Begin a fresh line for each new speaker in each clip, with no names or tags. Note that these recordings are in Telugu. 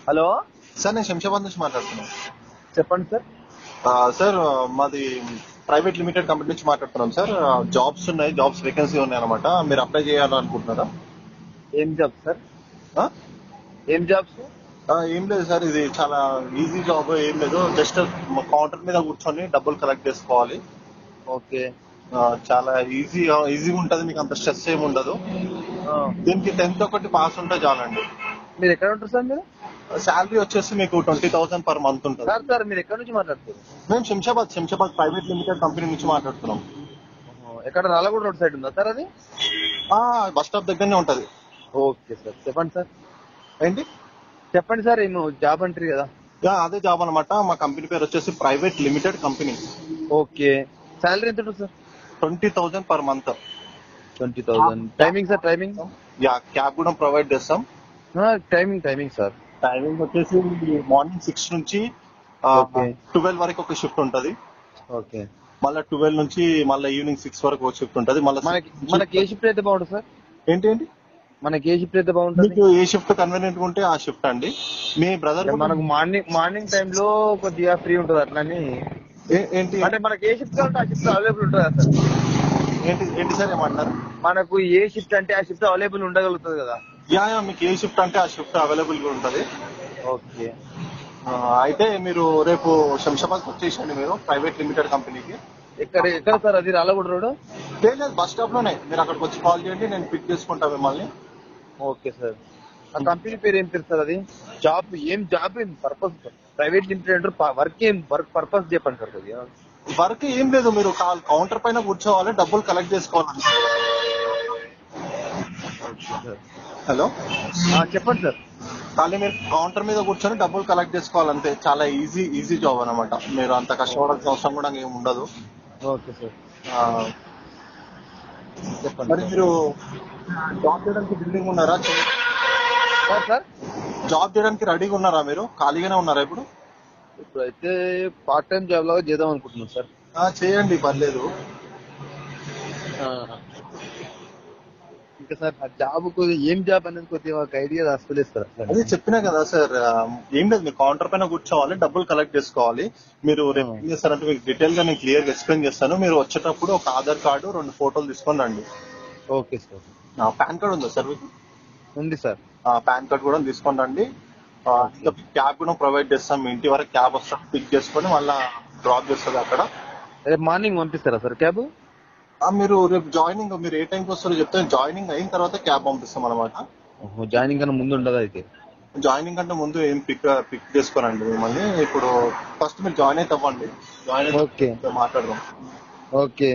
హలో
సార్ నేను శంషాబాద్ నుంచి మాట్లాడుతున్నాను
చెప్పండి సార్
ఆ, సార్ మాది ప్రైవేట్ లిమిటెడ్ కంపెనీ నుంచి మాట్లాడుతున్నాం సార్ జాబ్స్ ఉన్నాయి జాబ్స్ వేకెన్సీ ఉన్నాయి అనమాట మీరు అప్లై చేయాలనుకుంటున్నారా
ఏం జాబ్ సార్
ఆ?
ఏం జాబ్స్
ఆ, ఏం లేదు సార్ ఇది చాలా ఈజీ జాబ్ ఏం లేదు జస్ట్ కౌంటర్ మీద కూర్చొని డబ్బులు కలెక్ట్ చేసుకోవాలి
ఓకే
ఆ, చాలా ఈజీ ఈజీగా ఉంటది మీకు అంత స్ట్రెస్ ఏమి ఉండదు దీనికి టెన్త్ ఒకటి పాస్ ఉంటే చాలండి
మీరు ఎక్కడ ఉంటారు సార్ మీరు
శాలరీ వచ్చేసి మీకు ట్వంటీ థౌసండ్ పర్ మంత్ ఉంటుంది
సార్ సార్ మీరు ఎక్కడ నుంచి మాట్లాడుతారు
మేము Shamshabad Shamshabad private limited company నుంచి మాట్లాడుతున్నాం
ఎక్కడ రాలగూడ రోడ్ సైడ్ ఉందా సార్ అది
ఆ, బస్ స్టాప్ దగ్గరనే ఉంటది
ఓకే సార్ చెప్పండి సార్
ఏంటి
చెప్పండి సార్ ఏమో జాబ్ అంటారు కదా
యా, అదే జాబ్ అనమాట మా కంపెనీ పేరు వచ్చేసి private limited company
okay salary ఎంత ఉంటుంది sir
twenty thousand per month
twenty thousand timing sir timing
yeah cab కూడా ప్రొవైడ్ చేస్తాం
టైమింగ్ టైమింగ్ సార్
టైమింగ్ వచ్చేసి మార్నింగ్ సిక్స్ నుంచి
Okay.
ట్వెల్వ్ వరకు ఒక షిఫ్ట్ ఉంటది
ఓకే
మళ్ళీ ట్వెల్వ్ నుంచి మళ్ళీ ఈవినింగ్ సిక్స్ వరకు ఒక షిఫ్ట్ ఉంటది మళ్ళీ
మనకి మనకి ఏ షిఫ్ట్ అయితే బాగుంటుంది సార్
ఏంటి ఏంటి
మనకి ఏ షిఫ్ట్ అయితే బాగుంటుంది
మీకు ఏ షిఫ్ట్ కన్వీనియంట్ ఉంటే ఆ షిఫ్ట్ అండి మీ బ్రదర్
మనకు మార్నింగ్ మార్నింగ్ టైమ్ లో కొద్దిగా ఫ్రీ ఉంటుంది అట్లని
ఏంటి
అంటే మనకి ఏ షిఫ్ట్ కావాలంటే ఆ షిఫ్ట్ అవైలబుల్ ఉంటుందా సార్
ఏంటి ఏంటి సార్ ఏమంటారు
మనకు ఏ షిఫ్ట్ అంటే ఆ షిఫ్ట్ అవైలబుల్ ఉండగలుగుతుంది కదా
యా యా మీకు ఏ షిఫ్ట్ అంటే ఆ షిఫ్ట్ అవైలబుల్ గా ఉంటది
ఓకే
ఆ, అయితే మీరు రేపు శంషాబాద్ వచ్చేసండి మీరు ప్రైవేట్ లిమిటెడ్ కంపెనీకి
ఎక్కడ ఎక్కడ సార్ అది రాలగూడ రోడ్
లేదు బస్ స్టాప్ లోనే మీరు అక్కడికి వచ్చి కాల్ చేయండి నేను పిక్ చేసుకుంటా మిమ్మల్ని
ఓకే సార్ ఆ కంపెనీ పేరు ఏం పేరు సార్ అది జాబ్ ఏం జాబ్ ఏం పర్పస్ ప్రైవేట్ లిమిటెడ్ వర్క్ ఏం వర్క్ పర్పస్ చెప్పండి సార్ కొద్దిగా
వర్క్ ఏం లేదు మీరు కాల్ కౌంటర్ పైన కూర్చోవాలి డబ్బులు కలెక్ట్ చేసుకోవాలి హలో
ఆ, చెప్పండి సార్
ఖాళీ మీరు కౌంటర్ మీద కూర్చొని డబ్బులు కలెక్ట్ చేసుకోవాలంతే చాలా ఈజీ ఈజీ జాబ్ అనమాట మీరు అంత కష్టపడాల్సిన అవసరం కూడా ఏమి ఉండదు
ఓకే సార్
ఆ,
చెప్పండి
మరి మీరు జాబ్ చేయడానికి బిల్డింగ్ ఉన్నారా
సార్ సార్
జాబ్ చేయడానికి రెడీగా ఉన్నారా మీరు ఖాళీగానే ఉన్నారా ఇప్పుడు
ఇప్పుడైతే పార్ట్ టైం జాబ్ లాగా చేద్దాం అనుకుంటున్నాం సార్
ఆ, చేయండి పర్లేదు
ఇంకా సార్ ఆ జాబ్ కొద్దిగా ఏం జాబ్ అనేది కొద్దిగా ఒక ఐడియా రాసుకోలేదు సార్
అదే చెప్పినా కదా సార్ ఆ, ఏం లేదు మీరు కౌంటర్ పైన కూర్చోవాలి డబ్బులు కలెక్ట్ చేసుకోవాలి మీరు రేపు ఏం చేస్తారంటే మీకు డీటెయిల్ గా నేను క్లియర్ గా ఎక్స్ప్లెయిన్ చేస్తాను మీరు వచ్చేటప్పుడు ఒక ఆధార్ కార్డు రెండు ఫోటోలు తీసుకొని రండి
ఓకే సార్
ఆ, పాన్ కార్డు ఉందా సార్ మీకు
ఉంది సార్
ఆ, పాన్ కార్డ్ కూడా తీసుకొని రండి ఆ, ఇంకా క్యాబ్ కూడా ప్రొవైడ్ చేస్తాం మీ ఇంటి వరకు క్యాబ్ వస్తాం పిక్ చేసుకొని మళ్ళా డ్రాప్ చేస్తుంది అక్కడ
రేపు మార్నింగ్ పంపిస్తారా సార్ క్యాబ్
ఆ, మీరు రేపు జాయినింగ్ మీరు ఏ టైంకి వస్తారో చెప్తే జాయినింగ్ అయిన తర్వాత క్యాబ్ పంపిస్తాం అనమాట
జాయినింగ్ కన్నా ముందు ఉండదు అయితే
జాయినింగ్ కంటే ముందు ఏం పిక్ పిక్ చేసుకోరండి మిమ్మల్ని ఇప్పుడు ఫస్ట్ మీరు జాయిన్ అయితే అవ్వండి జాయిన్
ఓకే
అయితే మాట్లాడదాం
ఓకే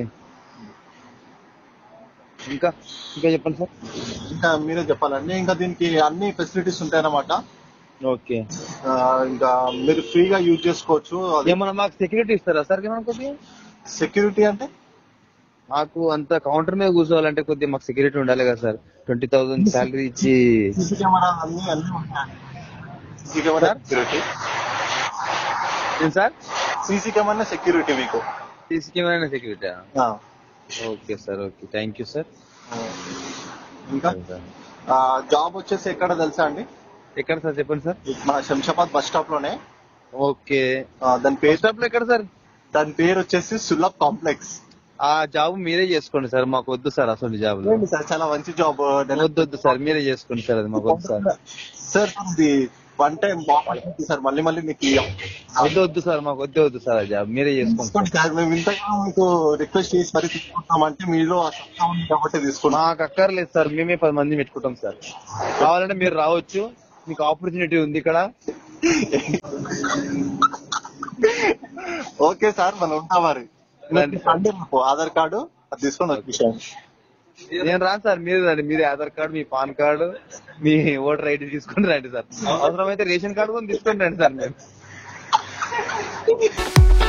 ఇంకా ఇంకా చెప్పండి సార్
ఇంకా మీరే చెప్పాలండి ఇంకా దీనికి అన్ని ఫెసిలిటీస్ ఉంటాయన్నమాట
ఓకే
ఆ, ఇంకా మీరు ఫ్రీగా యూజ్ చేసుకోవచ్చు
ఏమన్నా మాకు సెక్యూరిటీ ఇస్తారా సార్ ఏమన్నా కొద్దిగా
సెక్యూరిటీ అంటే
మాకు అంత కౌంటర్ మీద కూర్చోవాలంటే కొద్దిగా మాకు సెక్యూరిటీ ఉండాలి కదా సార్ ట్వంటీ థౌసండ్ శాలరీ ఇచ్చి
సీసీ కెమెరా అన్ని అన్ని ఉంటాయి సీసీ కెమెరా సెక్యూరిటీ
ఏం సార్
సీసీ కెమెరా సెక్యూరిటీ మీకు
సీసీ కెమెరా సెక్యూరిటీ
ఆ,
okay sir okay thank you sir
ఇంకా జాబ్ వచ్చేసి ఎక్కడ తెలుసా అండి
ఎక్కడ సార్ చెప్పండి సార్
మన శంషాబాద్ బస్ స్టాప్ లోనే
ఓకే
ఆ, దాని పేరు
స్టాప్ లో ఎక్కడ సార్
దాని పేరు వచ్చేసి సులభ్ కాంప్లెక్స్
ఆ జాబ్ మీరే చేసుకోండి సార్ మాకు వద్దు సార్ అసలు జాబ్
ఏంటి సార్ చాలా మంచి జాబ్
వద్దు వద్దు సార్ మీరే చేసుకోండి సార్ అది మాకు వద్దు సార్
సార్ ఇది వన్ టైం బాగుంటుంది సార్ మళ్ళీ మళ్ళీ మీకు ఇయ్యం.
వద్దు వద్దు సార్ మాకు వద్దు వద్దు సార్ ఆ జాబ్ మీరే చేసుకోండి
తీసుకోండి సార్ మేము ఇంతగా మీకు రిక్వెస్ట్ చేసి మరీ తీసుకుంటామంటే మీలో ఆ సత్తా ఉంది కాబట్టి తీసుకున్నాం
మాకు అక్కర్లేదు సార్ మేమే పది మంది పెట్టుకుంటాం సార్ కావాలంటే మీరు రావచ్చు మీకు ఆపర్చునిటీ ఉంది ఇక్కడ
ఓకే సార్ మనం ఉంటాం మరి
రండి సార్.
అంటే మాకు ఆధార్ కార్డు అది తీసుకొని వచ్చేసాను
నేను రాను సార్ మీరు రండి మీరే ఆధార్ కార్డు మీ పాన్ కార్డు మీ ఓటర్ ఐడి తీసుకొని రండి సార్ అవసరమైతే రేషన్ కార్డు కూడా తీసుకొని రండి సార్ మేము